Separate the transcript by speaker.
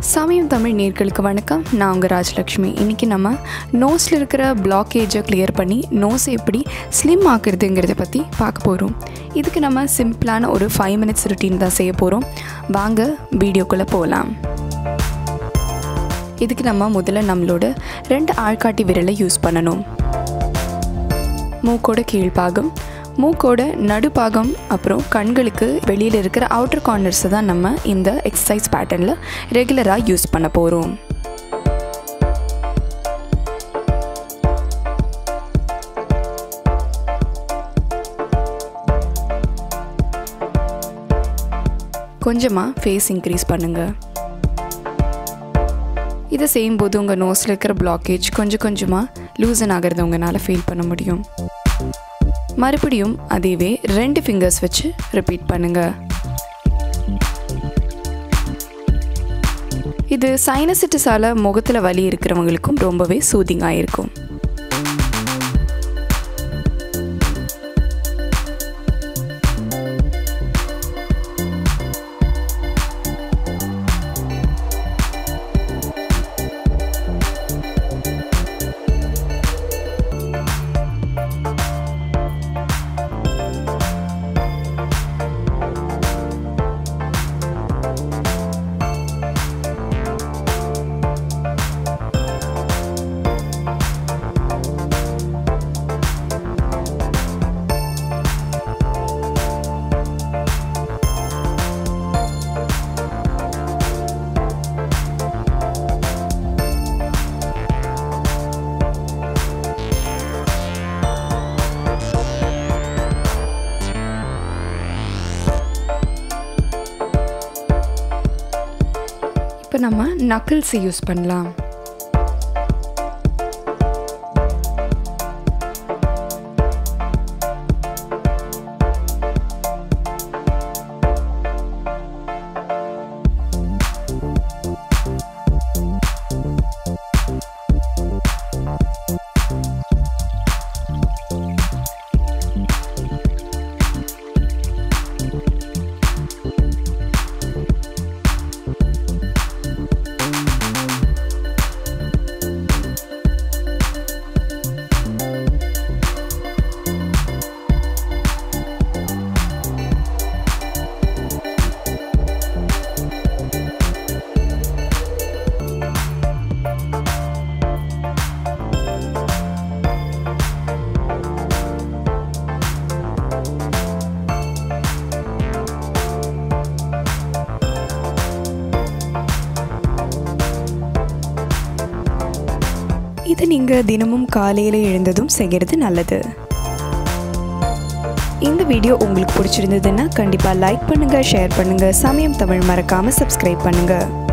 Speaker 1: சமயம் தமிழ் நேர்களுக்கு வணக்கம் நான் உங்கள் ராஜலக்ஷ்மி இன்றைக்கி நம்ம நோஸில் இருக்கிற பிளாக்கேஜை கிளியர் பண்ணி நோஸை எப்படி ஸ்லிம் ஆக்குறதுங்கிறத பற்றி பார்க்க போகிறோம் இதுக்கு நம்ம சிம்பிளான ஒரு ஃபைவ் மினிட்ஸ் ருட்டீன் தான் செய்ய போகிறோம் வாங்க வீடியோக்குள்ளே போகலாம் இதுக்கு நம்ம முதல்ல நம்மளோட ரெண்டு ஆள்காட்டி விரலை யூஸ் பண்ணணும் மூக்கோட கீழ்ப்பாகம் மூக்கோட நடுப்பாகம் அப்புறம் கண்களுக்கு வெளியில் இருக்கிற அவுட்டர் கார்னர்ஸை தான் நம்ம இந்த எக்ஸசைஸ் பேட்டர்னில் ரெகுலராக யூஸ் பண்ண போகிறோம் கொஞ்சமாக ஃபேஸ் இன்க்ரீஸ் பண்ணுங்கள் இதை செய்யும்போது உங்கள் நோஸில் இருக்கிற பிளாக்கேஜ் கொஞ்சம் கொஞ்சமாக லூசன் ஆகிறத உங்களால் ஃபீல் பண்ண முடியும் மறுபடியும் அதேவே ரெண்டு ஃபிங்கர்ஸ் வச்சு ரிப்பீட் பண்ணுங்க இது சைனசிட்டிஸால் முகத்தில் வலி இருக்கிறவங்களுக்கும் ரொம்பவே சூதிங்காக இருக்கும் இப்போ நம்ம நக்கிள்ஸை யூஸ் பண்ணலாம் இது நீங்கள் தினமும் காலையில் எழுந்ததும் செய்கிறது நல்லது இந்த வீடியோ உங்களுக்கு பிடிச்சிருந்ததுன்னா கண்டிப்பாக லைக் பண்ணுங்கள் ஷேர் பண்ணுங்கள் சமயம் தமிழ் மறக்காமல் சப்ஸ்கிரைப் பண்ணுங்கள்